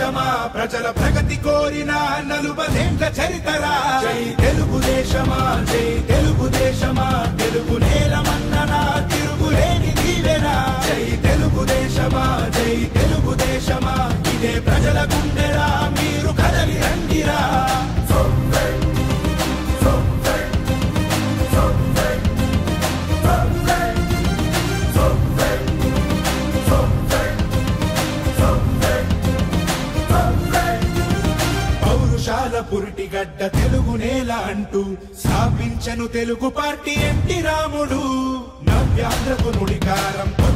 దేశమా ప్రజల ప్రగతి కోరిన నలుబదేండ్ల చరితరా జై తెలుగుదేశమా జై తెలుగుదేశమా తెలుగు నేలమన్ననా తిరుగులేని దీవెనా జై తెలుగుదేశమా జై తెలుగుదేశమా ఇదే ప్రజల గుండెరా మీరు కదలి రండిరా పౌరుషాల పురిటిగడ్డ తెలుగు నేల అంటూ స్థాపించను తెలుగు పార్టీ ఎంటి రాముడు నవ్యాంధ్రకు నుడికారం